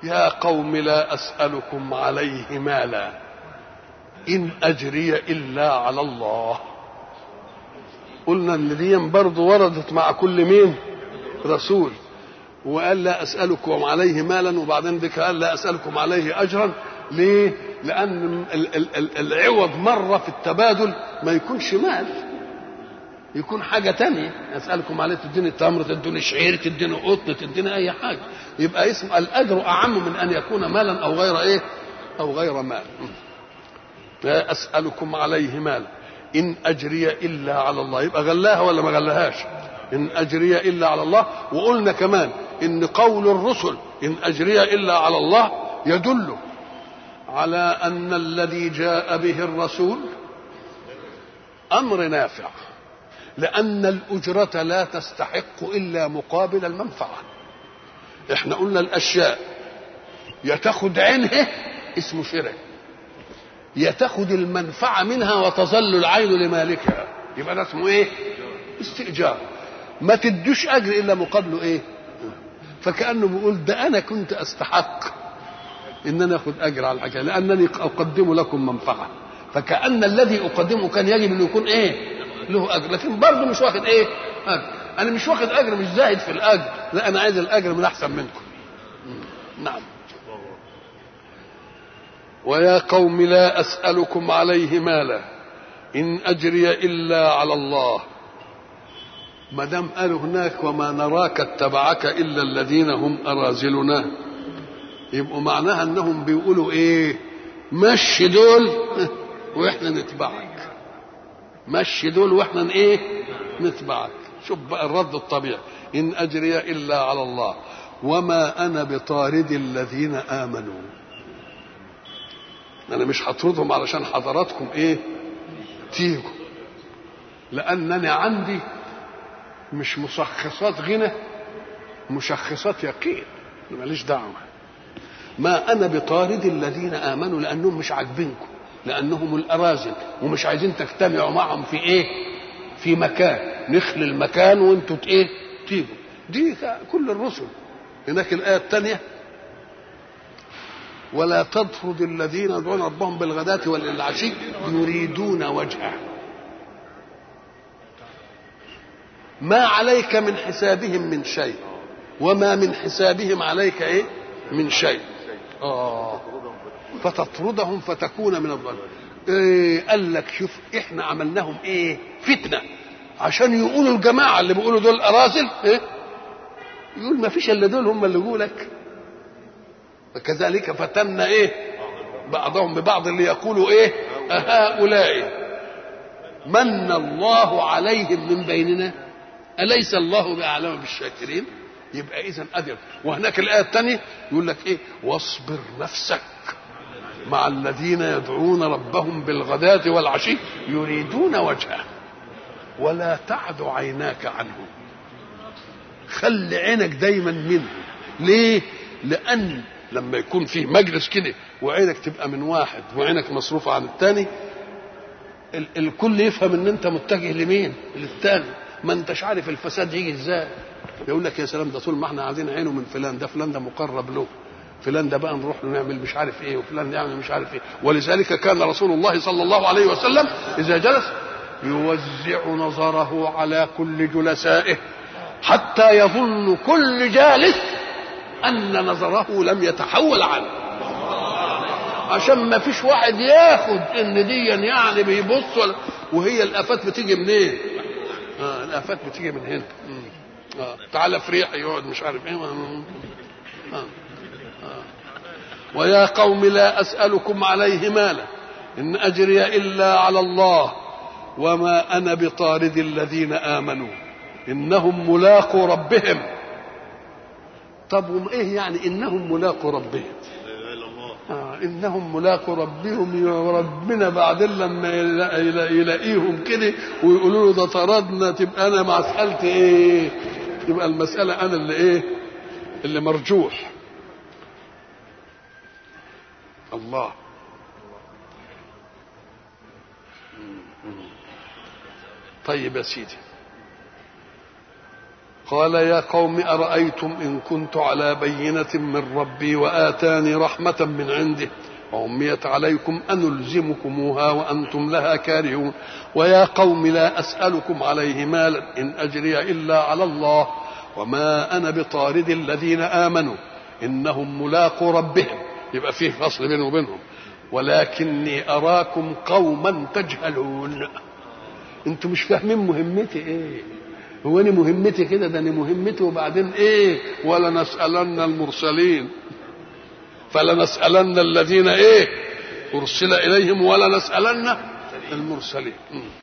يا قوم لا أسألكم عليه مالا إن أجري إلا على الله قلنا ان دي برضه وردت مع كل مين رسول وقال لا اسالكم عليه مالا وبعدين ذكر قال لا اسالكم عليه اجرا ليه لان ال- ال- ال- العوض مره في التبادل ما يكونش مال يكون حاجه تانية اسالكم عليه تديني تمر تديني شعير تديني قطن تديني اي حاجه يبقى اسم الاجر اعم من ان يكون مالا او غير ايه او غير مال لا اسالكم عليه مالا ان اجري الا على الله يبقى غلاها ولا ما غلاهاش ان اجري الا على الله وقلنا كمان ان قول الرسل ان اجري الا على الله يدل على ان الذي جاء به الرسول امر نافع لان الاجره لا تستحق الا مقابل المنفعه احنا قلنا الاشياء يا تاخد عينها اسمه شرك يا تاخد المنفعه منها وتظل العين لمالكها يبقى ده اسمه ايه استئجار ما تدوش اجر الا مقابله ايه فكانه بيقول ده انا كنت استحق ان انا اخذ اجر على الحكايه لانني اقدم لكم منفعه فكان الذي اقدمه كان يجب انه يكون ايه له اجر لكن برضه مش واخد ايه اجر انا مش واخد اجر مش زاهد في الاجر لا انا عايز الاجر من احسن منكم نعم ويا قوم لا اسالكم عليه مالا ان اجري الا على الله ما دام قالوا هناك وما نراك اتبعك الا الذين هم اراذلنا يبقوا معناها انهم بيقولوا ايه مشي دول واحنا نتبعك مشي دول واحنا ايه نتبعك شوف بقى الرد الطبيعي ان اجري الا على الله وما انا بطارد الذين امنوا انا مش هطردهم علشان حضراتكم ايه تيجوا لانني عندي مش مشخصات غنى مشخصات يقين ماليش دعوه ما انا بطارد الذين امنوا لانهم مش عاجبينكم لانهم الاراذل ومش عايزين تجتمعوا معهم في ايه في مكان نخلي المكان وانتوا ايه تيجوا دي كل الرسل هناك الايه الثانيه ولا تطرد الذين يدعون ربهم بالغداة والعشي يريدون وجهه ما عليك من حسابهم من شيء وما من حسابهم عليك ايه من شيء اه فتطردهم فتكون من الظالمين إيه قال لك شوف احنا عملناهم ايه فتنه عشان يقولوا الجماعه اللي بيقولوا دول اراذل ايه يقول ما فيش الا دول هم اللي يقولك وكذلك فتنا ايه بعضهم ببعض اللي يقولوا ايه أهؤلاء من الله عليهم من بيننا أليس الله بأعلم بالشاكرين يبقى إذا أدر وهناك الآية الثانية يقول لك إيه واصبر نفسك مع الذين يدعون ربهم بالغداة والعشي يريدون وجهه ولا تعد عيناك عنهم خلي عينك دايما منه ليه لأن لما يكون فيه مجلس كده وعينك تبقى من واحد وعينك مصروفة عن الثاني ال- الكل يفهم ان انت متجه لمين للثاني ما انتش عارف الفساد يجي ازاي يقول لك يا سلام ده طول ما احنا عايزين عينه من فلان ده فلان ده مقرب له فلان ده بقى نروح له نعمل مش عارف ايه وفلان يعمل مش عارف ايه ولذلك كان رسول الله صلى الله عليه وسلم اذا جلس يوزع نظره على كل جلسائه حتى يظن كل جالس ان نظره لم يتحول عنه عشان ما فيش واحد ياخد ان دي يعني بيبص ولا وهي الافات بتيجي منين آه الافات بتيجي من هنا مم. آه تعالى في ريح يقعد مش عارف ايه آه. آه. ويا قوم لا اسالكم عليه مالا ان اجري الا على الله وما انا بطارد الذين امنوا انهم ملاقوا ربهم طب وايه يعني انهم ملاقوا ربهم آه انهم ملاقوا ربهم يا ربنا بعدين لما يلا- يلا- يلاقيهم كده ويقولوا له ده طردنا تبقى انا مساله ايه تبقى المساله انا اللي ايه اللي مرجوح الله طيب يا سيدي قال يا قوم أرأيتم إن كنت على بينة من ربي وآتاني رحمة من عنده وأميت عليكم أنلزمكموها وأنتم لها كارهون ويا قوم لا أسألكم عليه مالا إن أجري إلا على الله وما أنا بطارد الذين آمنوا إنهم ملاقوا ربهم يبقى فيه فصل بينه وبينهم ولكني أراكم قوما تجهلون انتوا مش فاهمين مهمتي ايه هو انا مهمتي كده ده انا مهمتي وبعدين ايه ولا نسألن المرسلين فلنسألن الذين ايه أرسل إليهم ولا نسألن المرسلين